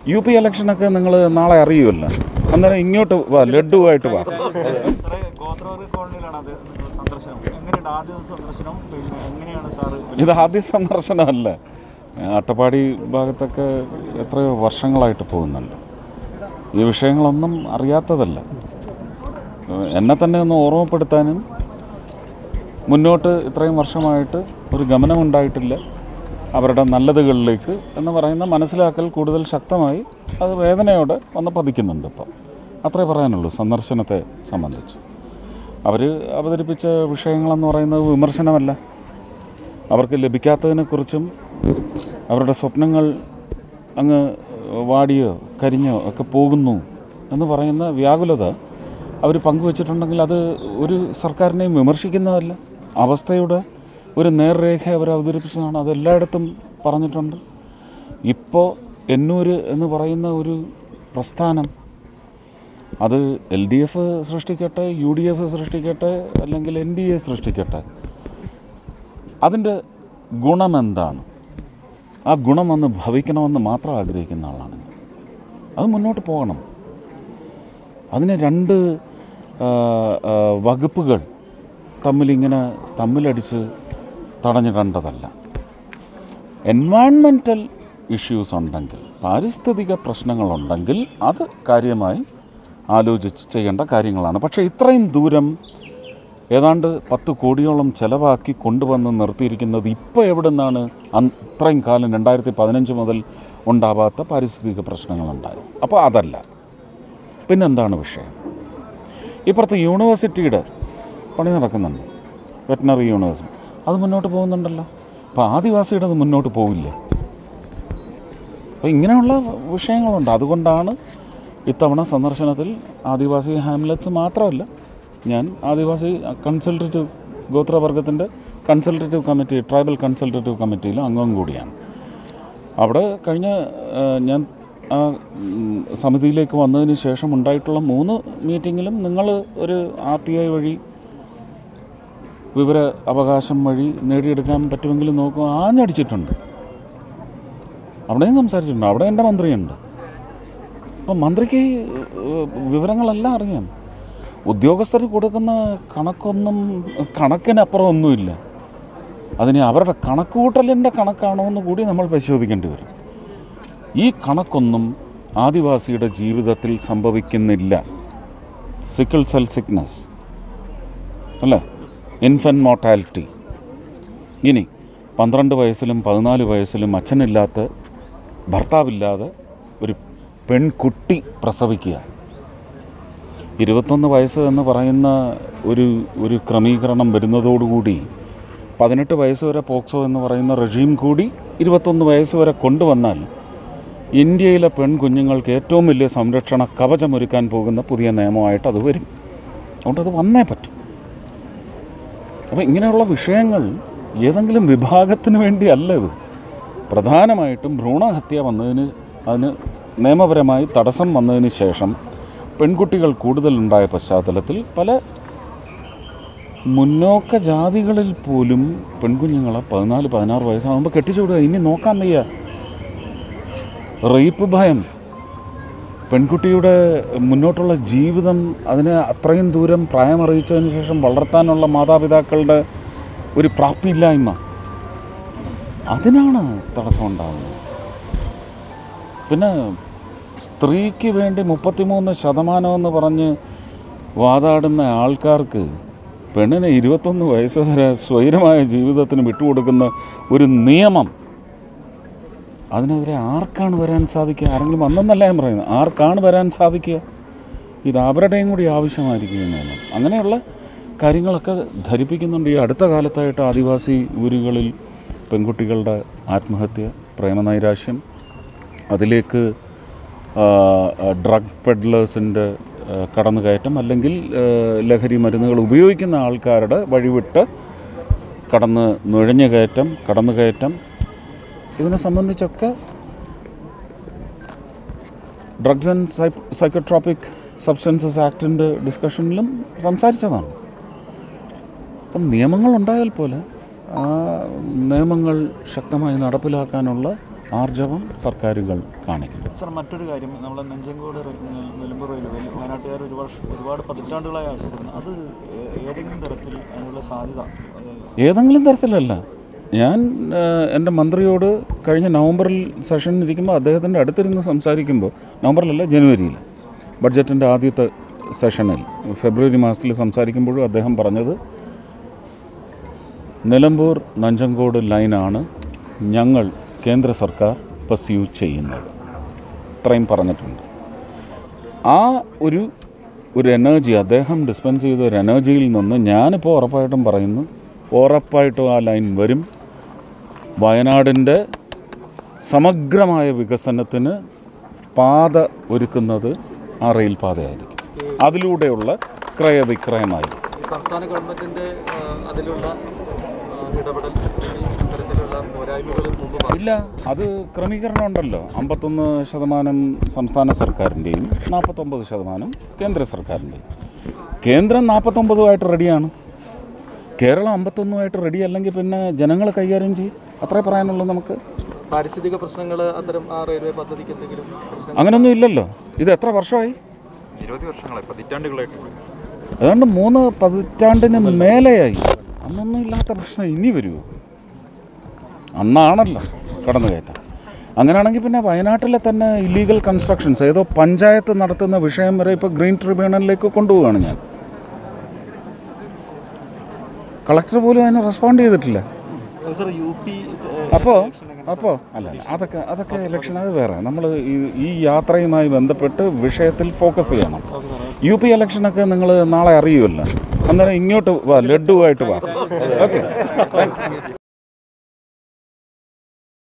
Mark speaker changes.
Speaker 1: U P ഇലക്ഷനൊക്കെ നിങ്ങൾ നാളെ അറിയുമല്ലോ അന്നേരം ഇങ്ങോട്ട് വാ ലഡുവായിട്ട് വാ
Speaker 2: സാറേ ഗോത്രവർഗ കോളനിയിലാണ് അത് സന്ദർശനം എങ്ങനെയുണ്ട് ആദ്യ ദിവസം സന്ദർശനം പിന്നെ എങ്ങനെയാണ് സാറ്
Speaker 1: ഇത് ആദ്യ സന്ദർശനമല്ല അട്ടപ്പാടി ഭാഗത്തൊക്കെ എത്രയോ വർഷങ്ങളായിട്ട് പോകുന്നുണ്ട് ഈ വിഷയങ്ങളൊന്നും അറിയാത്തതല്ല എന്നെ തന്നെ ഒന്ന് ഓർമ്മപ്പെടുത്താനും മുന്നോട്ട് ഇത്രയും വർഷമായിട്ട് ഒരു ഗമനമുണ്ടായിട്ടില്ല അവരുടെ നല്ലതുകളിലേക്ക് എന്ന് പറയുന്ന മനസ്സിലാക്കൽ കൂടുതൽ ശക്തമായി അത് വേദനയോടെ വന്ന് പതിക്കുന്നുണ്ട് ഇപ്പം അത്രേ പറയാനുള്ളൂ സന്ദർശനത്തെ സംബന്ധിച്ച് അവർ അവതരിപ്പിച്ച വിഷയങ്ങളെന്ന് പറയുന്നത് വിമർശനമല്ല അവർക്ക് ലഭിക്കാത്തതിനെക്കുറിച്ചും അവരുടെ സ്വപ്നങ്ങൾ അങ്ങ് വാടിയോ കരിഞ്ഞോ ഒക്കെ പോകുന്നു എന്ന് പറയുന്ന വ്യാകുലത അവർ പങ്കുവച്ചിട്ടുണ്ടെങ്കിൽ അത് ഒരു സർക്കാരിനെയും വിമർശിക്കുന്നതല്ല അവസ്ഥയുടെ ഒരു നേർരേഖ അവർ അവതരിപ്പിച്ചതാണ് അത് എല്ലായിടത്തും പറഞ്ഞിട്ടുണ്ട് ഇപ്പോൾ എന്നൂർ എന്ന് പറയുന്ന ഒരു പ്രസ്ഥാനം അത് എൽ ഡി എഫ് സൃഷ്ടിക്കട്ടെ യു ഡി എഫ് സൃഷ്ടിക്കട്ടെ അല്ലെങ്കിൽ എൻ ഡി എ സൃഷ്ടിക്കട്ടെ അതിൻ്റെ ഗുണമെന്താണ് ആ ഗുണം ഒന്ന് ഭവിക്കണമെന്ന് മാത്രം ആഗ്രഹിക്കുന്ന ആളാണ് ഞാൻ. അത് മുന്നോട്ട് പോകണം അതിന് രണ്ട് ആ, ആ, വകുപ്പുകൾ തമ്മിലിങ്ങനെ തമ്മിലടിച്ച് തടഞ്ഞിടേണ്ടതല്ല എൻവയൺമെൻറ്റൽ ഇഷ്യൂസ് ഉണ്ടെങ്കിൽ പാരിസ്ഥിതിക പ്രശ്നങ്ങളുണ്ടെങ്കിൽ അത് കാര്യമായി ആലോചിച്ച് ചെയ്യേണ്ട കാര്യങ്ങളാണ് പക്ഷേ ഇത്രയും ദൂരം ഏതാണ്ട് പത്ത് കോടിയോളം ചിലവാക്കി കൊണ്ടുവന്ന് നിർത്തിയിരിക്കുന്നത് ഇപ്പോൾ എവിടെ നിന്നാണ് അത്രയും കാലം രണ്ടായിരത്തി പതിനഞ്ച് മുതൽ ഉണ്ടാവാത്ത പാരിസ്ഥിതിക പ്രശ്നങ്ങളുണ്ടായത് അപ്പോൾ അതല്ല പിന്നെന്താണ് വിഷയം ഇപ്പുറത്ത് യൂണിവേഴ്സിറ്റിയുടെ പണി നടക്കുന്നുണ്ട് വെറ്റിനറി യൂണിവേഴ്സിറ്റി അത് മുന്നോട്ട് പോകുന്നുണ്ടല്ലോ അപ്പോൾ ആദിവാസിയുടെ അത് മുന്നോട്ട് പോവില്ലേ അപ്പോൾ ഇങ്ങനെയുള്ള വിഷയങ്ങളുണ്ട് അതുകൊണ്ടാണ് ഇത്തവണ സന്ദർശനത്തിൽ ആദിവാസി ഹാംലറ്റ്സ് മാത്രമല്ല ഞാൻ ആദിവാസി കൺസൾട്ടേറ്റീവ് ഗോത്രവർഗത്തിൻ്റെ കൺസൾട്ടേറ്റീവ് കമ്മിറ്റി ട്രൈബൽ കൺസൾട്ടേറ്റീവ് കമ്മിറ്റിയിലും അംഗം കൂടിയാണ് അവിടെ കഴിഞ്ഞ ആ, ഞാൻ ആ ഉം, സമിതിയിലേക്ക് വന്നതിന് ശേഷം ഉണ്ടായിട്ടുള്ള മൂന്ന് മീറ്റിങ്ങിലും നിങ്ങൾ ഒരു ആർ ടി ഐ വഴി വിവര അവകാശം വഴി നേടിയെടുക്കാൻ പറ്റുമെങ്കിൽ നോക്കുക ആഞ്ഞടിച്ചിട്ടുണ്ട് അവിടെയും സംസാരിച്ചിട്ടുണ്ട് അവിടെ എൻ്റെ മന്ത്രിയുണ്ട് അപ്പം മന്ത്രിക്ക് ഈ, ഏഹ്, വിവരങ്ങളെല്ലാം അറിയാം ഉദ്യോഗസ്ഥർ കൊടുക്കുന്ന കണക്കൊന്നും കണക്കിനപ്പുറം ഒന്നുമില്ല അതിന് അവരുടെ കണക്കുകൂട്ടലിൻ്റെ കണക്കാണോ എന്ന് കൂടി നമ്മൾ പരിശോധിക്കേണ്ടി വരും ഈ കണക്കൊന്നും ആദിവാസിയുടെ ജീവിതത്തിൽ സംഭവിക്കുന്നില്ല സിക്കിൾ സെൽ സിക്നസ് അല്ലേ ഇൻഫൻറ്റ് മോർട്ടാലിറ്റി ഇനി പന്ത്രണ്ട് വയസ്സിലും പതിനാല് വയസ്സിലും അച്ഛനില്ലാത്ത ഭർത്താവില്ലാതെ ഒരു പെൺകുട്ടി പ്രസവിക്കുക ഇരുപത്തൊന്ന് വയസ്സ് എന്ന് പറയുന്ന ഒരു ഒരു ക്രമീകരണം വരുന്നതോടുകൂടി പതിനെട്ട് വയസ്സ് വരെ പോക്സോ എന്ന് പറയുന്ന റെജീം കൂടി ഇരുപത്തൊന്ന് വയസ്സ് വരെ കൊണ്ടുവന്നാൽ ഇന്ത്യയിലെ പെൺകുഞ്ഞുങ്ങൾക്ക് ഏറ്റവും വലിയ സംരക്ഷണ കവചമൊരുക്കാൻ പോകുന്ന പുതിയ നിയമമായിട്ട് അത് വരും അതുകൊണ്ട് അത് വന്നേ പറ്റും അപ്പോൾ ഇങ്ങനെയുള്ള വിഷയങ്ങൾ ഏതെങ്കിലും വിഭാഗത്തിന് വേണ്ടിയല്ല ഇത് പ്രധാനമായിട്ടും ഭ്രൂണഹത്യ വന്നതിന് അതിന് നിയമപരമായി തടസ്സം വന്നതിന് ശേഷം പെൺകുട്ടികൾ കൂടുതലുണ്ടായ പശ്ചാത്തലത്തിൽ പല മുന്നോക്ക ജാതികളിൽ പോലും പെൺകുഞ്ഞുങ്ങളെ പതിനാല് പതിനാറ് വയസ്സാകുമ്പോൾ കെട്ടിച്ചു വിടുക ഇനി നോക്കാൻ വയ്യ റേപ്പ് ഭയം പെൺകുട്ടിയുടെ മുന്നോട്ടുള്ള ജീവിതം അതിനെ അത്രയും ദൂരം പ്രായമറിയിച്ചതിന് ശേഷം വളർത്താനുള്ള മാതാപിതാക്കളുടെ ഒരു പ്രാപ്തിയില്ലായ്മ അതിനാണ് തടസ്സമുണ്ടാകുന്നത് പിന്നെ സ്ത്രീക്ക് വേണ്ടി മുപ്പത്തിമൂന്ന് ശതമാനം എന്ന് പറഞ്ഞ് വാതാടുന്ന ആൾക്കാർക്ക് പെണ്ണിന് ഇരുപത്തൊന്ന് വയസ്സ് വരെ സ്വൈരമായ ജീവിതത്തിന് വിട്ടുകൊടുക്കുന്ന ഒരു നിയമം അതിനെതിരെ ആർക്കാണ് വരാൻ സാധിക്കുക ആരെങ്കിലും വന്നെന്നല്ല ഞാൻ പറയുന്നത് ആർക്കാണ് വരാൻ സാധിക്കുക ഇത് അവരുടെയും കൂടി ആവശ്യമായിരിക്കും ഈ നിയമം അങ്ങനെയുള്ള കാര്യങ്ങളൊക്കെ ധരിപ്പിക്കുന്നുണ്ട് ഈ അടുത്ത കാലത്തായിട്ട് ആദിവാസി ഊരുകളിൽ പെൺകുട്ടികളുടെ ആത്മഹത്യ പ്രേമനൈരാശ്യം അതിലേക്ക് ഡ്രഗ് പെഡ്ലേഴ്സിൻ്റെ കടന്നുകയറ്റം അല്ലെങ്കിൽ ആ, ലഹരി മരുന്നുകൾ ഉപയോഗിക്കുന്ന ആൾക്കാരുടെ വഴിവിട്ട് കടന്ന് നുഴഞ്ഞു കയറ്റം കടന്നുകയറ്റം ഇതിനെ സംബന്ധിച്ചൊക്കെ ഡ്രഗ്സ് ആൻഡ് സൈക്കോട്രോപ്പിക് സബ്സ്റ്റൻസസ് ആക്ടിൻ്റെ ഡിസ്കഷനിലും സംസാരിച്ചതാണ് അപ്പം നിയമങ്ങൾ ഉണ്ടായാൽ പോലെ ആ നിയമങ്ങൾ ശക്തമായി നടപ്പിലാക്കാനുള്ള ആർജവം സർക്കാരുകൾ കാണിക്കണം
Speaker 2: സർ മറ്റൊരു കാര്യം നമ്മളെ നെഞ്ചങ്കോട് റെ- നെ- നിലമ്പൂർ റെയിൽവേ വയനാട്ടുകാർ ഒരു വർഷം ഒരുപാട് പതിറ്റാണ്ടുകളായി ആവശ്യപ്പെടുന്നു അത് ഏ- ഏതെങ്കിലും തരത്തിൽ അതിനുള്ള സാധ്യത അത്
Speaker 1: ഏതെങ്കിലും തരത്തിലല്ല ഞാൻ ആ, എൻ്റെ മന്ത്രിയോട് കഴിഞ്ഞ നവംബറിൽ സെഷനിൽ ഇരിക്കുമ്പോൾ അദ്ദേഹത്തിൻ്റെ അടുത്തിരുന്ന് സംസാരിക്കുമ്പോൾ നവംബറിലല്ല ജനുവരിയിൽ ബഡ്ജറ്റിൻ്റെ ആദ്യത്തെ സെഷനിൽ ഫെബ്രുവരി മാസത്തിൽ സംസാരിക്കുമ്പോഴും അദ്ദേഹം പറഞ്ഞത് നിലമ്പൂർ നഞ്ചങ്കോട് ലൈനാണ് ഞങ്ങൾ കേന്ദ്ര സർക്കാർ പസ്യൂ ചെയ്യുന്നത് ഇത്രയും പറഞ്ഞിട്ടുണ്ട് ആ ഒരു ഒരു എനർജി അദ്ദേഹം ഡിസ്പെൻസ് ചെയ്ത ഒരു എനർജിയിൽ നിന്ന് ഞാനിപ്പോൾ ഉറപ്പായിട്ടും പറയുന്നു ഉറപ്പായിട്ടും ആ ലൈൻ വരും വയനാടിൻ്റെ സമഗ്രമായ വികസനത്തിന് പാത ഒരുക്കുന്നത് ആ റെയിൽ പാതയായിരിക്കും അതിലൂടെയുള്ള ക്രയവിക്രയമായിരിക്കും
Speaker 3: ഈ സംസ്ഥാന ഗവൺമെന്റിന്റെ ആ, അതിലുള്ള ആ, ഇടപെടൽ അല്ലെങ്കിൽ അത്തരത്തിലുള്ള പോരായ്മകൾ മുമ്പ് പറഞ്ഞു
Speaker 1: ഇല്ല അത് ക്രമീകരണം ഉണ്ടല്ലോ അമ്പത്തൊന്ന് ശതമാനം സംസ്ഥാന സർക്കാരിൻ്റെയും നാൽപ്പത്തൊമ്പത് ശതമാനം കേന്ദ്ര സർക്കാരിൻ്റെയും കേന്ദ്രം നാൽപ്പത്തൊമ്പതുമായിട്ട് റെഡിയാണ് കേരളം അമ്പത്തൊന്നുമായിട്ട് റെഡി അല്ലെങ്കിൽ പിന്നെ ജനങ്ങൾ കൈകാര്യം ചെയ്യും അത്രേ പറയാനുള്ളൂ നമുക്ക്
Speaker 3: പാരിസ്ഥിതിക പ്രശ്നങ്ങൾ അത്തരം ആ റെയിൽവേ പദ്ധതിക്ക് എന്തെങ്കിലും പ്രശ്നം
Speaker 1: അങ്ങനെയൊന്നും ഇല്ലല്ലോ ഇത് എത്ര വർഷമായി
Speaker 2: നിരവധി വർഷങ്ങളായി പതിറ്റാണ്ടുകളായിട്ട്
Speaker 1: ഏതാണ്ട് മൂന്ന് പതിറ്റാണ്ടിന് മേലെയായി അന്നൊന്നും ഇല്ലാത്ത പ്രശ്നം ഇനി വരുമോ അന്നാണല്ലോ കടന്നു കയറ്റം അങ്ങനെയാണെങ്കിൽ പിന്നെ വയനാട്ടിലെ തന്നെ ഇല്ലീഗൽ കൺസ്ട്രക്ഷൻസ് ഏതോ പഞ്ചായത്ത് നടത്തുന്ന വിഷയം വരെ ഇപ്പോൾ ഗ്രീൻ ട്രിബ്യൂണലിലേക്ക് കൊണ്ടുപോവുകയാണ് ഞാൻ കളക്ടർ പോലും അതിന് റെസ്പോണ്ട് ചെയ്തിട്ടില്ല
Speaker 2: സർ യു പി
Speaker 1: അപ്പോൾ അപ്പോൾ അല്ല അല്ല, അതൊക്കെ അതൊക്കെ ഇലക്ഷൻ അത് വേറെ നമ്മൾ ഈ ഈ യാത്രയുമായി ബന്ധപ്പെട്ട് വിഷയത്തിൽ ഫോക്കസ് ചെയ്യണം യു പി ഇലക്ഷനൊക്കെ നിങ്ങൾ നാളെ അറിയുമല്ലോ അന്നേരം ഇങ്ങോട്ട് വാ ലഡുവായിട്ട് വാ ഓക്കെ താങ്ക് യു